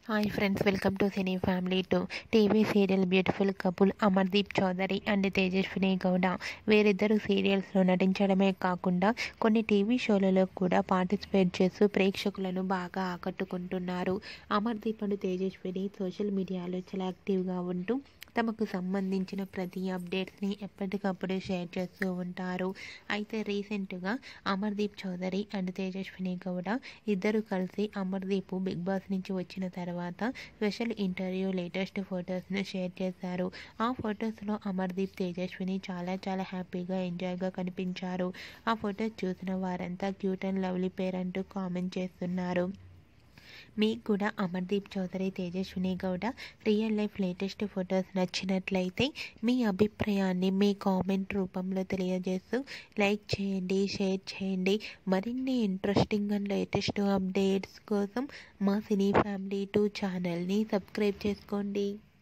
hi friends welcome to cine family two TV serial beautiful couple Amardeep Chowdary and Tejaswini Gowda వీరిద్దరు సీరియల్స్లో నటించడమే కాకుండా కొన్ని టీవీ షోలలో కూడా పార్టిసిపేట్ చేస్తూ ప్రేక్షకులను బాగా ఆకట్టుకుంటున్నారు Amardeep and Tejaswini social media చాలా యాక్టివ్గా ఉంటూ తమకు సంబంధించిన ప్రతి అప్డేట్స్ని ఎప్పటికప్పుడు షేర్ చేస్తూ ఉంటారు అయితే రీసెంట్గా అమర్దీప్ చౌదరి అండ్ తేజస్విని గౌడ ఇద్దరు కలిసి అమర్దీప్ బిగ్ బాస్ నుంచి వచ్చిన తర్వాత స్పెషల్ ఇంటర్వ్యూ లేటెస్ట్ ఫొటోస్ను షేర్ చేశారు ఆ ఫొటోస్లో అమర్దీప్ తేజస్విని చాలా చాలా హ్యాపీగా ఎంజాయ్గా కనిపించారు ఆ ఫొటోస్ చూసిన వారంతా క్యూట్ అండ్ లవ్లీ పేర్ అంటూ కామెంట్ చేస్తున్నారు మీకు కూడా Amardeep Chowdary Tejaswini Gowda real life latest photos నచ్చినట్లయితే మీ అభిప్రాయాన్ని మీ కామెంట్ రూపంలో తెలియజేస్తూ లైక్ చేయండి షేర్ చేయండి మరిన్ని ఇంట్రెస్టింగ్ అండ్ లేటెస్ట్ అప్డేట్స్ కోసం మా సినీ ఫ్యామిలీ టూ ఛానల్ని సబ్స్క్రైబ్ చేసుకోండి